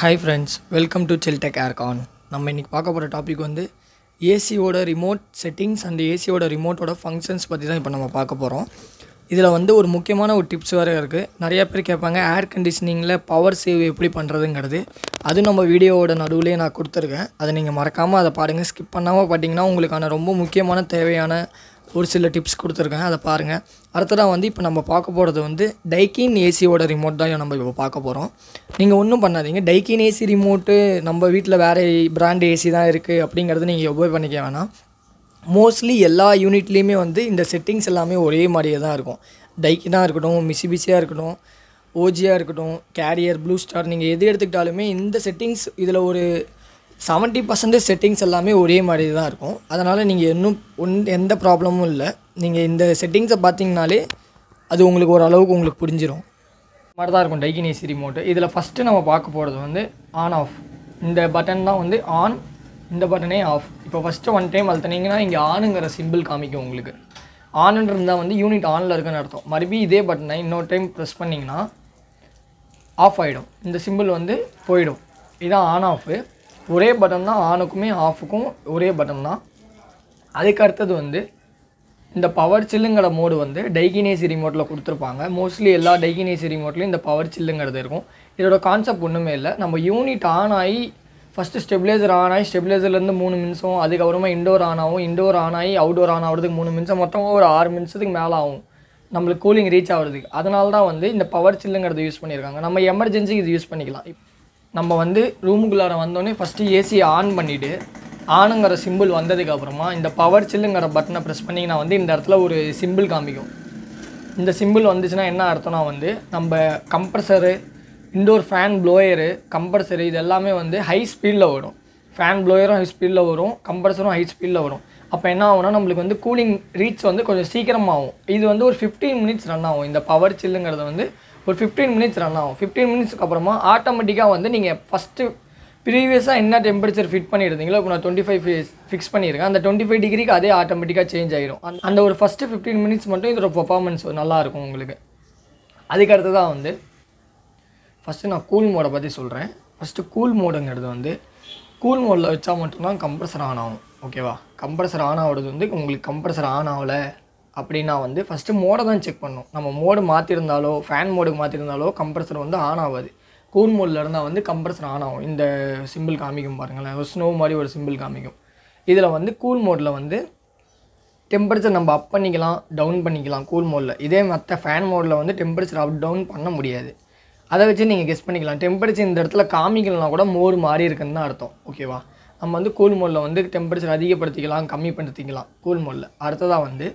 hi friends welcome to Chiltech Aircon நம்ம இன்றைக்கி பார்க்க போகிற டாபிக் வந்து ஏசியோட ரிமோட் செட்டிங்ஸ் அண்ட் ஏசியோட ரிமோட்டோட ஃபங்க்ஷன்ஸ் பற்றி தான் இப்போ நம்ம பார்க்க போகிறோம் இதில் வந்து ஒரு முக்கியமான ஒரு டிப்ஸ் வேறு இருக்குது நிறைய பேர் கேட்பாங்க ஏர் கண்டிஷனிங்கில் பவர் சேவ் எப்படி பண்ணுறதுங்கிறது அது நம்ம வீடியோவோட நடுவுலேயே நான் கொடுத்துருக்கேன் அதை நீங்கள் மறக்காமல் அதை பாருங்கள் ஸ்கிப் பண்ணாமல் பார்த்தீங்கன்னா உங்களுக்கான ரொம்ப முக்கியமான தேவையான ஒரு சில டிப்ஸ் கொடுத்துருக்கேன் அதை பாருங்கள் அடுத்ததாக வந்து இப்போ நம்ம பார்க்க போகிறது வந்து டைக்கின் ஏசியோட ரிமோட் தான் நம்ம இப்போ பார்க்க போகிறோம் நீங்கள் ஒன்றும் பண்ணாதீங்க டைக்கின் ஏசி ரிமோட்டு நம்ம வீட்டில் வேறு பிராண்ட் ஏசி தான் இருக்குது அப்படிங்கிறது நீங்கள் ஒபே பண்ணிக்க வேணாம் மோஸ்ட்லி எல்லா யூனிட்லேயுமே வந்து இந்த செட்டிங்ஸ் எல்லாமே ஒரே மாதிரியே தான் இருக்கும் டைக்கினாக இருக்கட்டும் மிசிபிசியாக இருக்கட்டும் ஓஜியாக இருக்கட்டும் கேரியர் ப்ளூ ஸ்டார் நீங்கள் எது எடுத்துக்கிட்டாலுமே இந்த செட்டிங்ஸ் இதில் ஒரு செவன்ட்டி பர்சன்டேஜ் செட்டிங்ஸ் எல்லாமே ஒரே மாதிரி தான் இருக்கும் அதனால் நீங்கள் இன்னும் ஒன் எந்த ப்ராப்ளமும் இல்லை நீங்கள் இந்த செட்டிங்ஸை பார்த்தீங்கனாலே அது உங்களுக்கு ஓரளவுக்கு உங்களுக்கு புரிஞ்சிடும் மாதிரி தான் இருக்கும் டைகின் ஏசி ரிமோட்டு இதில் ஃபஸ்ட்டு நம்ம பார்க்க போகிறது வந்து ஆன் ஆஃப் இந்த பட்டன் தான் வந்து ஆன் இந்த பட்டனே ஆஃப் இப்போ ஃபஸ்ட்டு ஒன் டைம் அழுத்தினீங்கன்னா இங்கே ஆனுங்கிற சிம்பிள் காமிக்கும் உங்களுக்கு ஆனுன்னு இருந்தால் வந்து யூனிட் ஆனில் இருக்குன்னு அர்த்தம் மறுபடியும் இதே பட்டனை இன்னொரு டைம் ப்ரெஸ் பண்ணிங்கன்னா ஆஃப் ஆகிடும் இந்த சிம்பிள் வந்து போயிடும் இதான் ஆன் ஆஃபு ஒரே பட்டன் தான் ஆனுக்குமே ஆஃபுக்கும் ஒரே பட்டன் தான் அதுக்கு அடுத்தது வந்து இந்த பவர் சில்லுங்கிற மோடு வந்து டைகினேசி ரிமோட்டில் கொடுத்துருப்பாங்க மோஸ்ட்லி எல்லா டைகினேசி ரிமோட்லையும் இந்த பவர் சில்லுங்கிறது இருக்கும் இதோட கான்செப்ட் ஒன்றுமே இல்லை நம்ம யூனிட் ஆன் ஆகி ஃபஸ்ட்டு ஸ்டெபிலைசர் ஆன் ஆகி ஸ்டெபிலைசர்லேருந்து மூணு நிமிஷம் அதுக்கப்புறமா இண்டோர் ஆன் ஆகும் இண்டோர் ஆன் ஆகி அவுடோர் ஆன் ஆகிறதுக்கு மூணு நிமிஷம் மொத்தமாக ஒரு ஆறு நிமிஷத்துக்கு மேலே ஆகும் நம்மளுக்கு கூலிங் ரீச் ஆகிறதுக்கு அதனால தான் வந்து இந்த பவர் சில்லுங்கிறத யூஸ் பண்ணியிருக்காங்க நம்ம எமர்ஜென்சிக்கு இது யூஸ் பண்ணிக்கலாம் நம்ம வந்து ரூமுக்குள்ளார வந்தோடனே ஃபஸ்ட்டு ஏசி ஆன் பண்ணிவிட்டு ஆனுங்கிற சிம்பிள் வந்ததுக்கு அப்புறமா இந்த பவர் சில்லுங்கிற பட்டனை ப்ரெஸ் பண்ணிங்கன்னா வந்து இந்த இடத்துல ஒரு சிம்பிள் காமிக்கும் இந்த சிம்பிள் வந்துச்சுன்னா என்ன அர்த்தம்னா வந்து நம்ம compressor indoor fan blower compressor இது எல்லாமே வந்து ஹை ஸ்பீடில் வரும் ஃபேன் ப்ளோயரும் ஹை ஸ்பீடில் வரும் கம்ப்ரஸரும் ஹை ஸ்பீடில் வரும் அப்போ என்ன ஆகும்னா நம்மளுக்கு வந்து கூலிங் ரீச் வந்து கொஞ்சம் சீக்கிரமாகும் இது வந்து ஒரு ஃபிஃப்டீன் மினிட்ஸ் ரன் ஆகும் இந்த பவர் சில்லுங்கிறது வந்து ஒரு ஃபிஃப்டீன் மினிட்ஸ் ரன் ஆகும் ஃபிஃப்டீன் மினிட்ஸ்க்கு அப்புறமா ஆட்டோமேட்டிக்காக வந்து நீங்கள் ஃபஸ்ட்டு ப்ரீவியஸாக என்ன டெம்பரேச்சர் ஃபிட் பண்ணியிருந்தீங்களோ இப்போ நான் டுவெண்ட்டி ஃபைவ் ஃபிக்ஸ் பண்ணியிருக்கேன் அந்த டுவெண்ட்டி ஃபைவ் டிகிரிக்கு அதே ஆட்டோமேட்டிக்காக சேஞ்ச் ஆகிடும் அந்த அந்த ஒரு ஃபஸ்ட்டு ஃபிஃப்டீன் மினிட்ஸ் மட்டும் இதோட பர்ஃபார்மன்ஸ் நல்லாயிருக்கும் உங்களுக்கு அதுக்கு அடுத்ததாக வந்து ஃபஸ்ட்டு நான் கூல் மோடை பற்றி சொல்கிறேன் ஃபஸ்ட்டு கூல் மோடுங்கிறது வந்து கூல் மோடில் வச்சா மட்டும்தான் கம்ப்ரஸர் ஆன் ஆகும் ஓகேவா கம்ப்ரஸர் ஆன் ஆகிறது வந்து உங்களுக்கு கம்ப்ரஸர் ஆன் ஆகலை அப்படின்னா வந்து ஃபஸ்ட்டு மோடை தான் செக் பண்ணணும் நம்ம மோடு மாற்றிருந்தாலோ ஃபேன் மோடுக்கு மாற்றிருந்தாலோ கம்ப்ரஸர் வந்து ஆன் ஆகாது கூல் மோடில் இருந்தால் வந்து கம்ப்ரஸர் ஆன் ஆகும் இந்த சிம்பிள் காமிக்கும் பாருங்களேன் ஒரு ஸ்னோ மாதிரி ஒரு சிம்பிள் காமிக்கும் இதில் வந்து கூல் மோடில் வந்து டெம்பரேச்சர் நம்ம அப் பண்ணிக்கலாம் டவுன் பண்ணிக்கலாம் கூல் மோடில் இதே மற்ற ஃபேன் மோடில் வந்து டெம்பரேச்சர் அப் டவுன் பண்ண முடியாது அதை வச்சு நீங்கள் கெஸ் பண்ணிக்கலாம் டெம்பரேச்சர் இந்த இடத்துல காமிக்கலனா கூட மோர் மாறி இருக்குன்னு தான் அர்த்தம் ஓகேவா நம்ம வந்து கூல் மோடில் வந்து டெம்பரேச்சர் அதிகப்படுத்திக்கலாம் கம்மிப்படுத்திக்கலாம் கூல் மோடில் அடுத்ததாக வந்து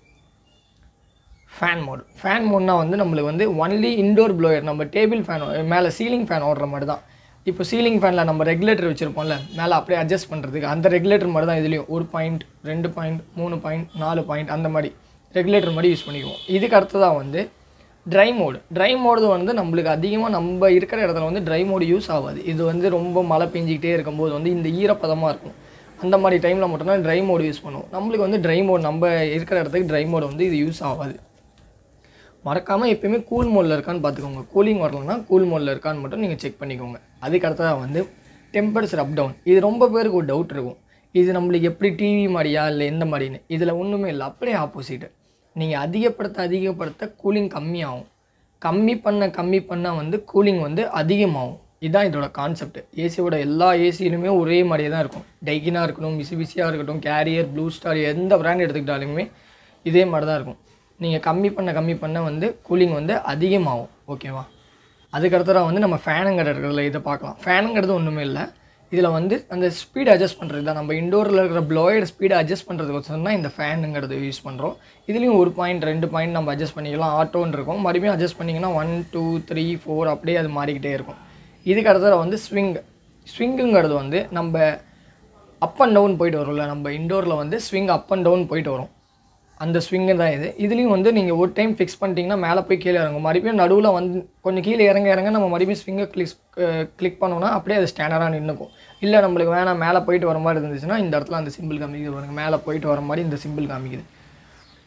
ஃபேன் மோட் ஃபேன் மோட்னா வந்து நம்மளுக்கு வந்து ஒன்லி இண்டோர் ப்ளோயர் நம்ம டேபிள் ஃபேன் மேலே சீலிங் ஃபேன் ஓடுற மாதிரி தான் இப்போ சீலிங் ஃபேனில் நம்ம ரெகுலேட்டர் வச்சுருப்போம்ல மேலே அப்படியே அட்ஜஸ்ட் பண்ணுறதுக்கு அந்த ரெகுலேட்டர் மாதிரி தான் இதுலேயும் ஒரு பாயிண்ட் ரெண்டு பாயிண்ட் மூணு பாயிண்ட் நாலு பாயிண்ட் அந்த மாதிரி ரெகுலேட்டர் மாதிரி யூஸ் பண்ணிக்குவோம் இதுக்கு அடுத்ததாக வந்து ட்ரை மோடு ட்ரை மோடு வந்து நம்மளுக்கு அதிகமாக நம்ம இருக்கிற இடத்துல வந்து ட்ரை மோடு யூஸ் ஆகாது இது வந்து ரொம்ப மழை பெஞ்சிக்கிட்டே இருக்கும்போது வந்து இந்த ஈரப்பதமாக இருக்கும் அந்த மாதிரி டைமில் மட்டும்தான் ட்ரை மோடு யூஸ் பண்ணுவோம் நம்மளுக்கு வந்து ட்ரை மோடு நம்ம இருக்கிற இடத்துக்கு ட்ரை மோடு வந்து இது யூஸ் ஆகாது மறக்காமல் எப்பயுமே கூல் மோடில் இருக்கான்னு பார்த்துக்கோங்க கூலிங் வரலன்னா கூல் மோடில் இருக்கான்னு மட்டும் நீங்கள் செக் பண்ணிக்கோங்க அதுக்கு அடுத்ததாக வந்து டெம்பரேச்சர் அப் டவுன் இது ரொம்ப பேருக்கு ஒரு டவுட் இருக்கும் இது நம்மளுக்கு எப்படி டிவி மாதிரியா இல்லை எந்த மாதிரின்னு இதில் ஒன்றுமே இல்லை அப்படியே ஆப்போசிட்டு நீங்கள் அதிகப்படுத்த அதிகப்படுத்த கூலிங் கம்மியாகும் கம்மி பண்ண கம்மி பண்ண வந்து கூலிங் வந்து அதிகமாகும் இதுதான் இதோட கான்செப்ட் ஏசியோட எல்லா ஏசியிலுமே ஒரே மாதிரியே தான் இருக்கும் டைகினாக இருக்கட்டும் மிசிபிசியாக இருக்கட்டும் கேரியர் ப்ளூ ஸ்டார் எந்த பிராண்ட் எடுத்துக்கிட்டாலுமே இதே மாதிரி தான் இருக்கும் நீங்கள் கம்மி பண்ண கம்மி பண்ண வந்து கூலிங் வந்து அதிகமாகும் ஓகேவா அதுக்கடுத்ததாக வந்து நம்ம ஃபேனுங்கிற இருக்கிறதுல இதை பார்க்கலாம் ஃபேனுங்கிறது ஒன்றுமே இல்லை இதில் வந்து அந்த ஸ்பீட் அட்ஜஸ்ட் பண்ணுறது தான் நம்ம இண்டோரில் இருக்கிற ப்ளோயர் ஸ்பீடை அட்ஜஸ்ட் பண்ணுறதுக்கோசரம் தான் இந்த ஃபேனுங்கிறது யூஸ் பண்ணுறோம் இதுலேயும் ஒரு பாயிண்ட் ரெண்டு பாயிண்ட் நம்ம அட்ஜஸ்ட் பண்ணிக்கலாம் ஆட்டோன்னு இருக்கும் மறுபடியும் அட்ஜஸ்ட் பண்ணிங்கன்னா ஒன் டூ த்ரீ ஃபோர் அப்படியே அது மாறிக்கிட்டே இருக்கும் இதுக்கு அடுத்தது வந்து ஸ்விங் ஸ்விங்குங்கிறது வந்து நம்ம அப் அண்ட் டவுன் போயிட்டு வரும்ல நம்ம இண்டோரில் வந்து ஸ்விங் அப் அண்ட் டவுன் போயிட்டு வரும் அந்த ஸ்விங்கு தான் இது இதுலேயும் வந்து நீங்கள் ஒரு டைம் ஃபிக்ஸ் பண்ணிட்டீங்கன்னா மேலே போய் கீழே இறங்கும் மறுபடியும் நடுவில் வந்து கொஞ்சம் கீழே இறங்க இறங்க நம்ம மறுபடியும் ஸ்விங்கை கிளிக் கிளிக் பண்ணோம்னா அப்படியே அது ஸ்டாண்டர்டாக நின்றுக்கும் இல்லை நம்மளுக்கு வேணாம் மேலே போயிட்டு வர மாதிரி இருந்துச்சுன்னா இந்த இடத்துல அந்த சிம்பிள் காமிக்குது பாருங்க மேலே போயிட்டு வர மாதிரி இந்த சிம்பிள் காமிக்குது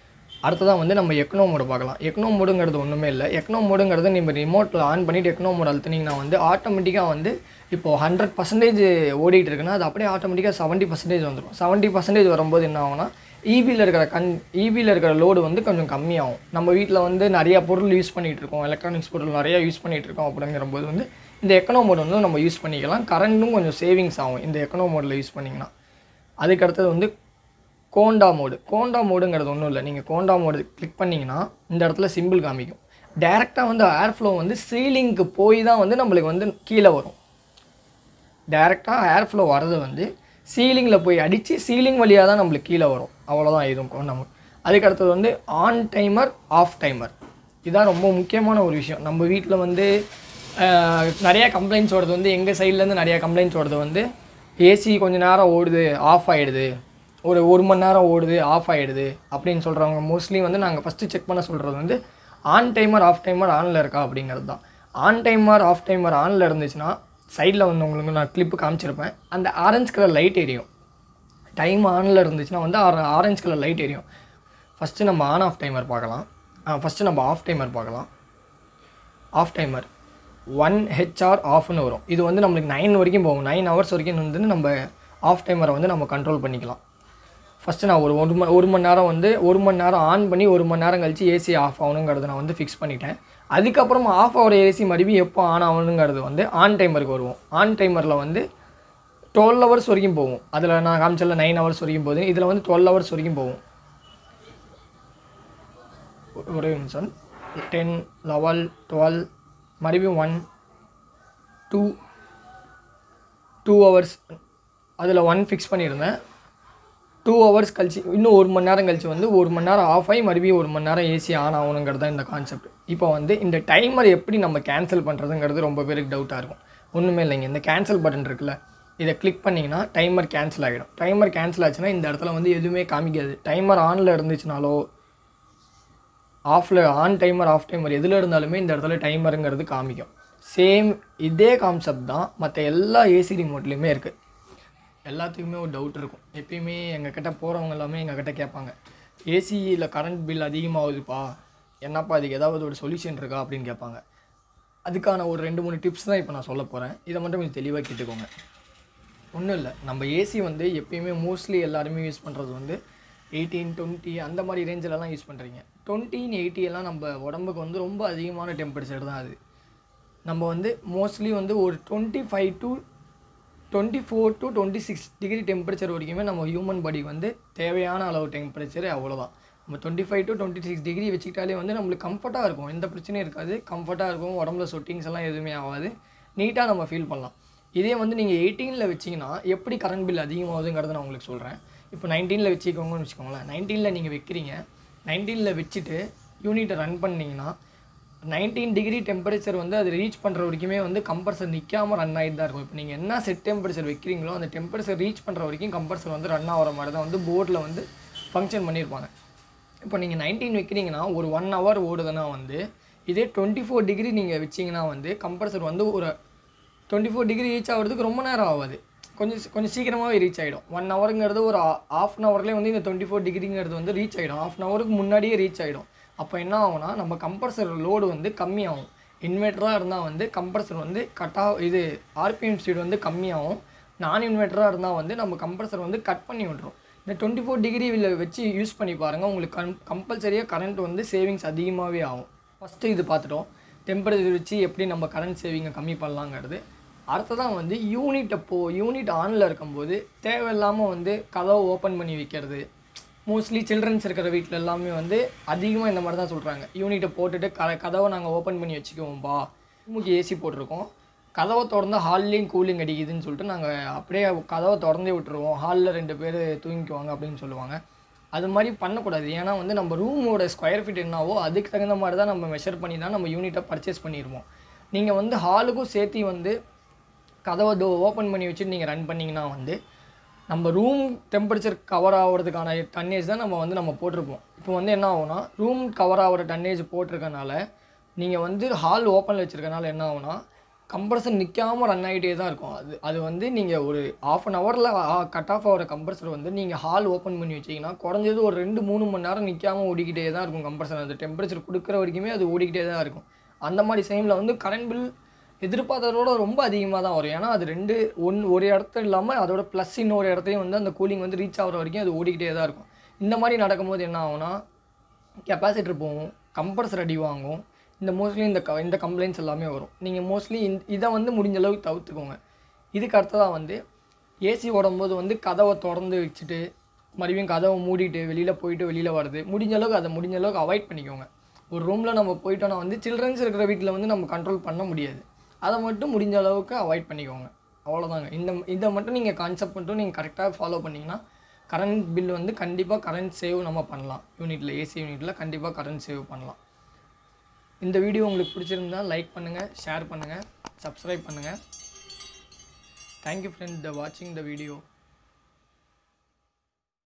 அடுத்ததான் வந்து நம்ம எக்னோ மோடு பார்க்கலாம் எக்னோ மோடுங்கிறது ஒன்றுமே இல்லை எக்னோ மோடுங்கிறது நீங்கள் ரிமோட்டில் ஆன் பண்ணிவிட்டு எக்னோ மோட் அழுத்துனீங்கன்னா வந்து ஆட்டோமேட்டிக்காக வந்து இப்போது ஹண்ட்ரட் பர்சன்டேஜ் ஓடிட்டு இருக்குன்னா அது அப்படியே ஆட்டோமேட்டிக்காக செவன்ட்டி பர்சன்டேஜ் வந்துடும் செவன்ட்டி பர்சன்டேஜ் வரும்போது என்ன ஆகும்னா ஈபியில் இருக்கிற கண் ஈபியில் இருக்கிற லோடு வந்து கொஞ்சம் கம்மியாகும் நம்ம வீட்டில் வந்து நிறையா பொருள் யூஸ் பண்ணிகிட்டு இருக்கோம் எலக்ட்ரானிக்ஸ் பொருள் நிறையா யூஸ் பண்ணிகிட்டு இருக்கோம் அப்படிங்கிற போது வந்து இந்த எக்கனோ மோட் வந்து நம்ம யூஸ் பண்ணிக்கலாம் கரண்ட்டும் கொஞ்சம் சேவிங்ஸ் ஆகும் இந்த எக்கனோ மோடில் யூஸ் பண்ணிங்கன்னா அதுக்கு அடுத்தது வந்து கோண்டா மோடு கோண்டா மோடுங்கிறது ஒன்றும் இல்லை நீங்கள் கோண்டா மோடு கிளிக் பண்ணிங்கன்னா இந்த இடத்துல சிம்பிள் காமிக்கும் டேரெக்டாக வந்து ஏர் ஃப்ளோ வந்து சீலிங்க்கு போய் தான் வந்து நம்மளுக்கு வந்து கீழே வரும் டேரெக்டாக ஏர் ஃப்ளோ வர்றது வந்து சீலிங்கில் போய் அடித்து சீலிங் வழியாக தான் நம்மளுக்கு கீழே வரும் அவ்வளோதான் இதுவும் கோண்டா மோட் அதுக்கு அடுத்தது வந்து ஆன் டைமர் ஆஃப் டைமர் இதான் ரொம்ப முக்கியமான ஒரு விஷயம் நம்ம வீட்டில் வந்து ஆஹ், நிறையா கம்ப்ளைண்ட்ஸ் வருது வந்து எங்கள் சைட்லேருந்து நிறையா கம்ப்ளைண்ட்ஸ் வருது வந்து ஏசி கொஞ்ச நேரம் ஓடுது ஆஃப் ஆகிடுது ஒரு ஒரு மணி நேரம் ஓடுது ஆஃப் ஆகிடுது அப்படின்னு சொல்கிறவங்க மோஸ்ட்லி வந்து நாங்கள் ஃபஸ்ட்டு செக் பண்ண சொல்கிறது வந்து ஆன் டைமர் ஆஃப் டைமர் ஆனில் இருக்கா அப்படிங்கிறது தான் ஆன் டைமர் ஆஃப் டைமர் ஆனில் இருந்துச்சுன்னா சைடில் வந்து உங்களுக்கு நான் கிளிப்பு காமிச்சிருப்பேன் அந்த ஆரஞ்சு கலர் லைட் எரியும் டைம் ஆனில் இருந்துச்சுன்னா வந்து ஆரஞ்சு கலர் லைட் எரியும் ஃபஸ்ட்டு நம்ம ஆன் ஆஃப் டைமர் பார்க்கலாம் ஃபஸ்ட்டு நம்ம ஆஃப் டைமர் பார்க்கலாம் ஆஃப் டைமர் ஒன் ஹெச்ஆர் ஆஃப்னு வரும் இது வந்து நம்மளுக்கு நைன் வரைக்கும் போகும் நைன் ஹவர்ஸ் வரைக்கும் வந்து நம்ம ஆஃப் டைமரை வந்து நம்ம கண்ட்ரோல் பண்ணிக்கலாம் ஃபஸ்ட்டு நான் ஒரு ஒரு மணி ஒரு மணி நேரம் வந்து ஒரு மணி நேரம் ஆன் பண்ணி ஒரு மணி நேரம் கழிச்சு ஏசி ஆஃப் ஆகணுங்கிறத நான் வந்து ஃபிக்ஸ் பண்ணிட்டேன் அதுக்கப்புறமா ஆஃப் ஆகிற ஏசி மறுபடியும் எப்போ ஆன் ஆகணுங்கிறது வந்து ஆன் டைமருக்கு வருவோம் ஆன் டைமரில் வந்து டுவெல் ஹவர்ஸ் வரைக்கும் போகும் அதில் நான் காமிச்சல நைன் ஹவர்ஸ் வரைக்கும் போகுது இதில் வந்து டுவெல் ஹவர்ஸ் வரைக்கும் போகும் ஒரே நிமிஷம் டென் லெவல் டுவெல் மறுபடியும் ஒன் டூ டூ ஹவர்ஸ் அதில் ஒன் ஃபிக்ஸ் பண்ணியிருந்தேன் டூ ஹவர்ஸ் கழிச்சு இன்னும் ஒரு மணி நேரம் கழிச்சு வந்து ஒரு மணி நேரம் ஆஃப் ஆகி மறுபடியும் ஒரு மணி நேரம் ஏசி ஆன் ஆகணுங்கிறது தான் இந்த கான்செப்ட் இப்போ வந்து இந்த டைமர் எப்படி நம்ம கேன்சல் பண்ணுறதுங்கிறது ரொம்ப பேருக்கு டவுட்டாக இருக்கும் ஒன்றுமே இல்லைங்க இந்த கேன்சல் பட்டன் இருக்குல்ல இதை கிளிக் பண்ணிங்கன்னா டைமர் கேன்சல் ஆகிடும் டைமர் கேன்சல் ஆச்சுன்னா இந்த இடத்துல வந்து எதுவுமே காமிக்காது டைமர் ஆனில் இருந்துச்சுனாலோ ஆஃபில் ஆன் டைமர் ஆஃப் டைமர் எதில் இருந்தாலுமே இந்த இடத்துல டைமருங்கிறது காமிக்கும் சேம் இதே கான்செப்ட் தான் மற்ற எல்லா ஏசி ரிமோட்லேயுமே இருக்குது எல்லாத்துக்குமே ஒரு டவுட் இருக்கும் எப்பயுமே எங்கள் கிட்ட போகிறவங்க எல்லாமே எங்கள் கிட்ட கேட்பாங்க ஏசியில் கரண்ட் பில் அதிகமாகுதுப்பா என்னப்பா அதுக்கு ஏதாவது ஒரு சொல்யூஷன் இருக்கா அப்படின்னு கேட்பாங்க அதுக்கான ஒரு ரெண்டு மூணு டிப்ஸ் தான் இப்போ நான் சொல்ல போகிறேன் இதை மட்டும் கொஞ்சம் தெளிவாக கேட்டுக்கோங்க ஒன்றும் இல்லை நம்ம ஏசி வந்து எப்பயுமே மோஸ்ட்லி எல்லாருமே யூஸ் பண்ணுறது வந்து எயிட்டீன் டுவெண்ட்டி அந்த மாதிரி ரேஞ்சிலலாம் யூஸ் பண்ணுறீங்க டுவெண்ட்டின் எயிட்டி எல்லாம் நம்ம உடம்புக்கு வந்து ரொம்ப அதிகமான டெம்பரேச்சர் தான் அது நம்ம வந்து மோஸ்ட்லி வந்து ஒரு twenty five to twenty four to twenty six degree temperature வரைக்குமே நம்ம ஹியூமன் பாடிக்கு வந்து தேவையான அளவு டெம்பரேச்சர் அவ்வளோதான் நம்ம twenty five to twenty six degree வச்சுக்கிட்டாலே வந்து நம்மளுக்கு கம்ஃபர்ட்டாக இருக்கும் எந்த பிரச்சனையும் இருக்காது கம்ஃபர்ட்டாக இருக்கும் உடம்புல சொட்டிங்ஸ் எல்லாம் எதுவுமே ஆகாது நீட்டாக நம்ம ஃபீல் பண்ணலாம் இதே வந்து நீங்கள் எயிட்டீனில் வச்சிங்கன்னா எப்படி கரண்ட் பில் அதிகமாகுதுங்கிறத நான் உங்களுக்கு சொல்கிறேன் இப்போ நைன்டீனில் வச்சுக்கோங்கன்னு வச்சுக்கோங்களேன் நைன்டீனில் நீங்கள் வைக்கிறீங்க நைன்டீனில் வச்சுட்டு யூனிட்டை ரன் பண்ணீங்கன்னா நைன்டீன் டிகிரி டெம்பரேச்சர் வந்து அது ரீச் பண்ணுற வரைக்குமே வந்து கம்ப்ரஸர் நிற்காம ரன் ஆகிட்டு தான் இருக்கும் இப்போ நீங்கள் என்ன செட் டெம்பரேச்சர் வைக்கிறீங்களோ அந்த டெம்பரேச்சர் ரீச் பண்ணுற வரைக்கும் கம்ப்ரஸர் வந்து ரன் ஆகிற மாதிரி தான் வந்து போர்டில் வந்து ஃபங்க்ஷன் பண்ணியிருப்பாங்க இப்போ நீங்கள் நைன்டீன் வைக்கிறீங்கன்னா ஒரு ஒன் ஹவர் ஓடுதுன்னா வந்து இதே டுவெண்ட்டி ஃபோர் டிகிரி நீங்கள் வச்சிங்கன்னா வந்து கம்ப்ரஸர் வந்து ஒரு டுவெண்ட்டி ஃபோர் டிகிரி ரீச் ஆகிறதுக்கு ரொம்ப நேரம் ஆகாது கொஞ்சம் சி- கொஞ்சம் சீக்கிரமாகவே ரீச் ஆகிடும் ஒன் ஹவருங்கிறது ஒரு ஆஃப் அன் ஹவர்லேயே வந்து இந்த டுவெண்ட்டி ஃபோர் டிகிரிங்கிறது வந்து ரீச் ஆகிடும் ஆஃப் அன் ஹவருக்கு முன்னாடியே ரீச் ஆகிடும் அப்போ என்ன ஆகும்னா நம்ம கம்ப்ரஸர் லோடு வந்து கம்மியாகும் இன்வெர்ட்டராக இருந்தால் வந்து கம்ப்ரஸர் வந்து கட்டாக இது ஆர்பிஎம் ஸ்பீடு வந்து கம்மியாகும் நான் இன்வெர்ட்டராக இருந்தால் வந்து நம்ம கம்ப்ரஸர் வந்து கட் பண்ணி விட்ரும் இந்த டுவெண்ட்டி ஃபோர் டிகிரியில் வச்சு யூஸ் பண்ணி பாருங்கள் உங்களுக்கு கம் கம்பல்சரியாக கரண்ட் வந்து சேவிங்ஸ் அதிகமாகவே ஆகும் ஃபஸ்ட்டு இது பார்த்துட்டோம் டெம்பரேச்சர் வச்சு எப்படி நம்ம கரண்ட் சேவிங்கை கம்மி பண்ணலாங்கிறது அடுத்ததான் வந்து யூனிட் அப்போ யூனிட் ஆனில் இருக்கும்போது தேவையில்லாமல் வந்து கதவை ஓப்பன் பண்ணி வைக்கிறது மோஸ்ட்லி சில்ட்ரன்ஸ் இருக்கிற வீட்டில் எல்லாமே வந்து அதிகமாக இந்த மாதிரி தான் சொல்கிறாங்க யூனிட்டை போட்டுட்டு க கதவை நாங்கள் ஓப்பன் பண்ணி வச்சுக்குவோம்ப்பா ரூமுக்கு ஏசி போட்டிருக்கோம் கதவை திறந்து ஹால்லேயும் கூலிங் அடிக்குதுன்னு சொல்லிட்டு நாங்கள் அப்படியே கதவை திறந்தே விட்டுருவோம் ஹாலில் ரெண்டு பேர் தூங்கிக்குவாங்க அப்படின்னு சொல்லுவாங்க அது மாதிரி பண்ணக்கூடாது ஏன்னா வந்து நம்ம ரூமோட ஸ்கொயர் ஃபீட் என்னவோ அதுக்கு தகுந்த மாதிரி தான் நம்ம மெஷர் பண்ணி தான் நம்ம யூனிட்டை பர்ச்சேஸ் பண்ணிடுவோம் நீங்கள் வந்து ஹாலுக்கும் சேர்த்து வந்து கதவை டோ ஓப்பன் பண்ணி வச்சுட்டு நீங்கள் ரன் பண்ணிங்கன்னா வந்து நம்ம ரூம் டெம்பரேச்சர் கவர் ஆகிறதுக்கான டன்னேஜ் தான் நம்ம வந்து நம்ம போட்டிருப்போம் இப்போ வந்து என்ன ஆகும்னா ரூம் கவர் ஆகிற டன்னேஜ் போட்டிருக்கனால நீங்கள் வந்து ஹால் ஓப்பனில் வச்சுருக்கனால என்ன ஆகும்னா கம்ப்ரஸர் நிற்காம ரன் ஆகிட்டே தான் இருக்கும் அது அது வந்து நீங்கள் ஒரு ஆஃப் அன் ஹவரில் கட் ஆஃப் ஆகிற கம்ப்ரஸர் வந்து நீங்கள் ஹால் ஓப்பன் பண்ணி வச்சிங்கன்னா குறைஞ்சது ஒரு ரெண்டு மூணு மணி நேரம் நிற்காம ஓடிக்கிட்டே தான் இருக்கும் கம்ப்ரஸர் அந்த டெம்பரேச்சர் கொடுக்குற வரைக்குமே அது ஓடிக்கிட்டே தான் இருக்கும் அந்த மாதிரி டைமில் வந்து கரண்ட் பில் எதிர்பார்த்ததோட ரொம்ப அதிகமாக தான் வரும் ஏன்னா அது ரெண்டு ஒன் ஒரு இடத்துல இல்லாமல் அதோட ப்ளஸ் இன்னொரு இடத்தையும் வந்து அந்த கூலிங் வந்து ரீச் ஆகிற வரைக்கும் அது ஓடிக்கிட்டே தான் இருக்கும் இந்த மாதிரி நடக்கும்போது என்ன ஆகும்னா கெப்பாசிட்டர் போகும் கம்ப்ரஸர் அடி வாங்கும் இந்த மோஸ்ட்லி இந்த க இந்த கம்ப்ளைண்ட்ஸ் எல்லாமே வரும் நீங்கள் மோஸ்ட்லி இந்த இதை வந்து முடிஞ்ச அளவுக்கு தவிர்த்துக்கோங்க இதுக்கு அடுத்ததாக வந்து ஏசி ஓடும்போது வந்து கதவை திறந்து வச்சுட்டு மறுபடியும் கதவை மூடிட்டு வெளியில் போயிட்டு வெளியில் வருது முடிஞ்ச அளவுக்கு அதை முடிஞ்ச அளவுக்கு அவாய்ட் பண்ணிக்கோங்க ஒரு ரூமில் நம்ம போயிட்டோன்னா வந்து சில்ட்ரன்ஸ் இருக்கிற வீட்டில் வந்து நம்ம கண்ட்ரோல் பண்ண முடியாது அதை மட்டும் முடிஞ்ச அளவுக்கு அவாய்ட் பண்ணிக்கோங்க அவ்வளோதாங்க இந்த இதை மட்டும் நீங்கள் கான்செப்ட் மட்டும் நீங்கள் கரெக்டாக ஃபாலோ பண்ணிங்கன்னா கரண்ட் பில் வந்து கண்டிப்பாக கரண்ட் சேவ் நம்ம பண்ணலாம் யூனிட்டில் ஏசி யூனிட்டில் கண்டிப்பாக கரண்ட் சேவ் பண்ணலாம் இந்த வீடியோ உங்களுக்கு பிடிச்சிருந்தா லைக் பண்ணுங்கள் ஷேர் பண்ணுங்கள் சப்ஸ்கிரைப் பண்ணுங்கள் தேங்க்யூ ஃப்ரெண்ட் த வாட்சிங் த வீடியோ